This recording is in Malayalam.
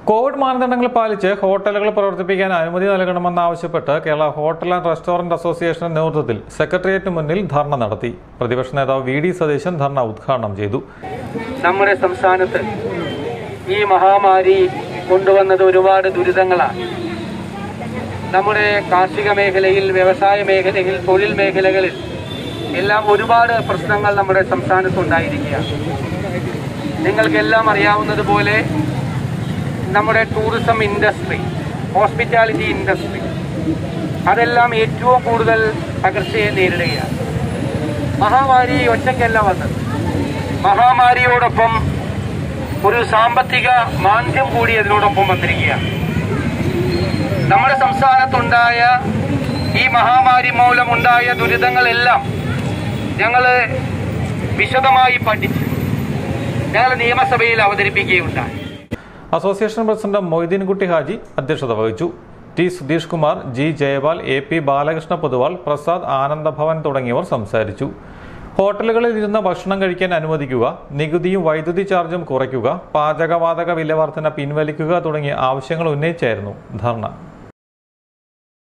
കോവിഡ് മാനദണ്ഡങ്ങൾ പാലിച്ച് ഹോട്ടലുകൾ പ്രവർത്തിപ്പിക്കാൻ അനുമതി നൽകണമെന്നാവശ്യപ്പെട്ട് കേരള ഹോട്ടൽ ആൻഡ് റെസ്റ്റോറന്റ് അസോസിയേഷന്റെ നേതൃത്വത്തിൽ സെക്രട്ടേറിയറ്റ് മുന്നിൽ ധർണ നടത്തി പ്രതിപക്ഷ നേതാവ് വി ഡി സതീശൻ ധർണ ഉദ്ഘാടനം ചെയ്തു നമ്മുടെ സംസ്ഥാനത്ത് ഈ മഹാമാരി കൊണ്ടുവന്നത് ഒരുപാട് ദുരിതങ്ങളാണ് നമ്മുടെ കാർഷിക മേഖലയിൽ വ്യവസായ മേഖലയിൽ തൊഴിൽ മേഖലകളിൽ എല്ലാം ഒരുപാട് പ്രശ്നങ്ങൾ നമ്മുടെ സംസ്ഥാനത്ത് ഉണ്ടായിരിക്കുകയാണ് നിങ്ങൾക്കെല്ലാം അറിയാവുന്നതുപോലെ നമ്മുടെ ടൂറിസം ഇൻഡസ്ട്രി ഹോസ്പിറ്റാലിറ്റി ഇൻഡസ്ട്രി അതെല്ലാം ഏറ്റവും കൂടുതൽ തകർച്ചയെ നേരിടുകയാണ് മഹാമാരി ഒറ്റയ്ക്കല്ല വന്നത് മഹാമാരിയോടൊപ്പം ഒരു സാമ്പത്തിക മാന്ദ്യം കൂടി അതിനോടൊപ്പം വന്നിരിക്കുകയാണ് നമ്മുടെ സംസ്ഥാനത്തുണ്ടായ ഈ മഹാമാരി മൂലമുണ്ടായ ദുരിതങ്ങളെല്ലാം ഞങ്ങൾ വിശദമായി പഠിച്ച് ഞങ്ങൾ നിയമസഭയിൽ അവതരിപ്പിക്കുകയുണ്ടായി അസോസിയേഷൻ പ്രസിഡന്റ് മൊയ്തീൻകുട്ടി ഹാജി അധ്യക്ഷത വഹിച്ചു T Sudheesh Kumar G Jayapal A P Balakrishna Poduval Prasad Anandabhavan തുടങ്ങിയവർ സംസാരിച്ചു ഹോട്ടലുകളിൽ ഇരുന്ന് ഭക്ഷണം കഴിക്കാൻ അനുവദിക്കുക നികുതിയും വൈദ്യുതി ചാർജും കുറയ്ക്കുക പാചകവാതക വില വർധന പിൻവലിക്കുക തുടങ്ങിയ ആവശ്യങ്ങൾ ഉന്നയിച്ചായിരുന്നു ധർണ